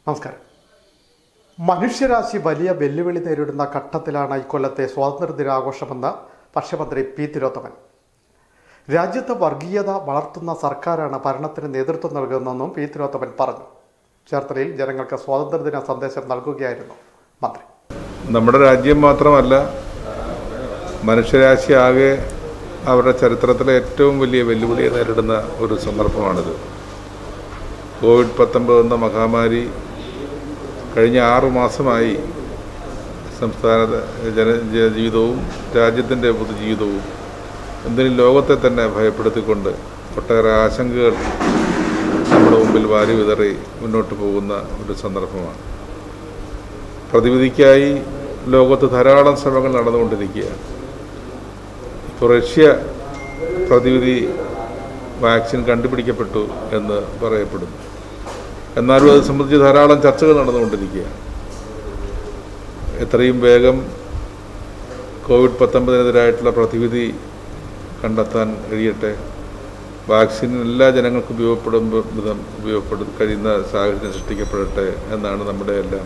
നമസ്കാരം മനുഷ്യരാശി വലിയ വെല്ലുവിളി നേരിടുന്ന ഘട്ടത്തിലാണ് ഇക്കൊല്ലത്തെ സ്വാതന്ത്ര്യദിനാഘോഷമെന്ന് ഭക്ഷ്യമന്ത്രി പി തിലോത്തമൻ രാജ്യത്ത് വർഗീയത വളർത്തുന്ന സർക്കാരാണ് ഭരണത്തിന് നേതൃത്വം നൽകുന്നതെന്നും പി തിലോത്തമൻ പറഞ്ഞു ചേർത്തലയിൽ ജനങ്ങൾക്ക് സ്വാതന്ത്ര്യദിന സന്ദേശം നൽകുകയായിരുന്നു മന്ത്രി നമ്മുടെ രാജ്യം മാത്രമല്ല മനുഷ്യരാശി ആകെ അവരുടെ ചരിത്രത്തിലെ ഏറ്റവും വലിയ വെല്ലുവിളിയെ നേരിടുന്ന ഒരു സന്ദർഭമാണിത് കോവിഡ് പത്തൊമ്പത് എന്ന മഹാമാരി കഴിഞ്ഞ ആറു മാസമായി സംസ്ഥാന ജന ജ- ജീവിതവും രാജ്യത്തിൻ്റെ പൊതുജീവിതവും എന്തിനും ലോകത്തെ തന്നെ ഭയപ്പെടുത്തിക്കൊണ്ട് ഒട്ടേറെ ആശങ്കകൾ നമ്മുടെ മുമ്പിൽ വാരി വിതറി മുന്നോട്ട് പോകുന്ന ഒരു സന്ദർഭമാണ് പ്രതിവിധിക്കായി ലോകത്ത് ധാരാളം ശ്രമങ്ങൾ നടന്നുകൊണ്ടിരിക്കുകയാണ് ഇപ്പോൾ റഷ്യ പ്രതിവിധി വാക്സിൻ കണ്ടുപിടിക്കപ്പെട്ടു എന്ന് പറയപ്പെടുന്നു എന്നാലും അത് സംബന്ധിച്ച് ധാരാളം ചർച്ചകൾ നടന്നുകൊണ്ടിരിക്കുകയാണ് എത്രയും വേഗം കോവിഡ് പത്തൊമ്പതിനെതിരായിട്ടുള്ള പ്രതിവിധി കണ്ടെത്താൻ കഴിയട്ടെ വാക്സിൻ എല്ലാ ജനങ്ങൾക്കും ഉപയോഗപ്പെടും വിധം ഉപയോഗപ്പെടും കഴിയുന്ന സാഹചര്യം സൃഷ്ടിക്കപ്പെടട്ടെ എന്നാണ് നമ്മുടെ എല്ലാം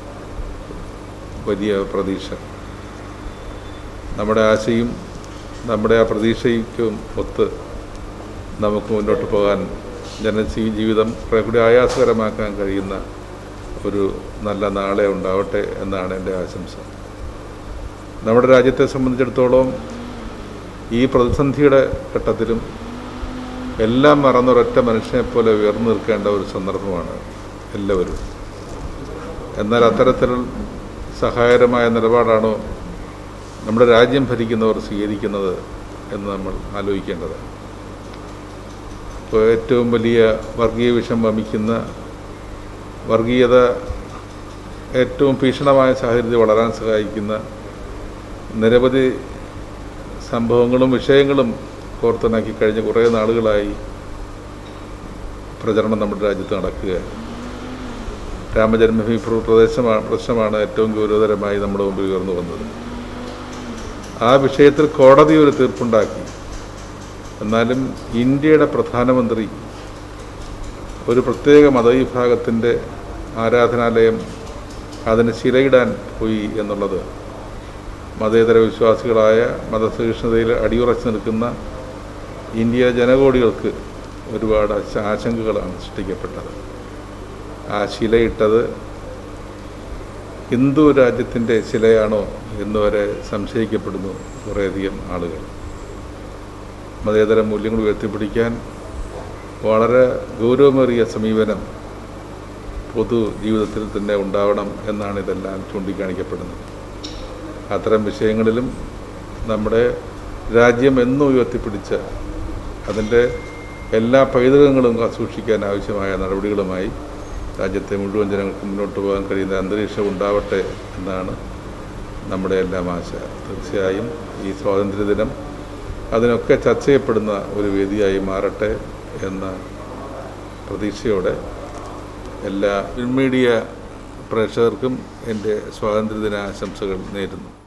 വലിയ പ്രതീക്ഷ നമ്മുടെ ആശയും നമ്മുടെ ആ പ്രതീക്ഷയ്ക്കും ഒത്ത് നമുക്ക് മുന്നോട്ട് പോകാൻ ജനജീ ജീവിതം കുറേ കൂടി ആയാസകരമാക്കാൻ കഴിയുന്ന ഒരു നല്ല നാളെ ഉണ്ടാവട്ടെ എന്നാണ് എൻ്റെ ആശംസ നമ്മുടെ രാജ്യത്തെ സംബന്ധിച്ചിടത്തോളം ഈ പ്രതിസന്ധിയുടെ ഘട്ടത്തിലും എല്ലാം മറന്നൊരൊറ്റ മനുഷ്യനെപ്പോലെ ഉയർന്നു നിൽക്കേണ്ട ഒരു സന്ദർഭമാണ് എല്ലാവരും എന്നാൽ അത്തരത്തിൽ സഹായകരമായ നിലപാടാണോ നമ്മുടെ രാജ്യം ഭരിക്കുന്നവർ സ്വീകരിക്കുന്നത് എന്ന് നമ്മൾ ആലോചിക്കേണ്ടതാണ് ഇപ്പോൾ ഏറ്റവും വലിയ വർഗീയ വിഷം വമിക്കുന്ന വർഗീയത ഏറ്റവും ഭീഷണമായ സാഹചര്യത്തിൽ വളരാൻ സഹായിക്കുന്ന നിരവധി സംഭവങ്ങളും വിഷയങ്ങളും കോർത്തിണക്കി കഴിഞ്ഞ കുറേ നാളുകളായി പ്രചരണം നമ്മുടെ രാജ്യത്ത് നടക്കുകയാണ് രാമജന്മഭൂമി പ്ര- പ്രദേശമാണ് പ്രശ്നമാണ് ഏറ്റവും ഗൗരവതരമായി നമ്മുടെ മുമ്പിൽ ഉയർന്നു വന്നത് ആ വിഷയത്തിൽ കോടതി ഒരു തീർപ്പുണ്ടാക്കി എന്നാലും ഇന്ത്യയുടെ പ്രധാനമന്ത്രി ഒരു പ്രത്യേക മതവിഭാഗത്തിൻ്റെ ആരാധനാലയം അതിന് ശിലയിടാൻ പോയി എന്നുള്ളത് മതേതര വിശ്വാസികളായ മതസഹിഷ്ണുതയിൽ അടിയുറച്ചു നിൽക്കുന്ന ഇന്ത്യ ജനകോടികൾക്ക് ഒരുപാട് ആശ- ആശങ്കകളാണ് സൃഷ്ടിക്കപ്പെട്ടത് ആ ശിലയിട്ടത് ഹിന്ദു രാജ്യത്തിൻ്റെ ശിലയാണോ എന്ന് വരെ സംശയിക്കപ്പെടുന്നു കുറേയധികം ആളുകൾ മതേതര മൂല്യങ്ങൾ ഉയർത്തിപ്പിടിക്കാൻ വളരെ ഗൗരവമേറിയ സമീപനം പൊതു ജീവിതത്തിൽ തന്നെ ഉണ്ടാവണം എന്നാണ് ഇതെല്ലാം ചൂണ്ടിക്കാണിക്കപ്പെടുന്നത് അത്തരം വിഷയങ്ങളിലും നമ്മുടെ രാജ്യം എന്നും ഉയർത്തിപ്പിടിച്ച അതിൻ്റെ എല്ലാ പൈതൃകങ്ങളും സൂക്ഷിക്കാൻ ആവശ്യമായ നടപടികളുമായി രാജ്യത്തെ മുഴുവൻ ജനങ്ങൾക്ക് മുന്നോട്ട് പോകാൻ കഴിയുന്ന അന്തരീക്ഷം ഉണ്ടാവട്ടെ എന്നാണ് നമ്മുടെ എല്ലാം ആശ തീർച്ചയായും ഈ സ്വാതന്ത്ര്യദിനം അതിനൊക്കെ ചർച്ച ചെയ്യപ്പെടുന്ന ഒരു വേദിയായി മാറട്ടെ എന്ന പ്രതീക്ഷയോടെ എല്ലാ മീഡിയ പ്രേക്ഷകർക്കും എൻ്റെ സ്വാതന്ത്ര്യദിന ആശംസകൾ നേരുന്നു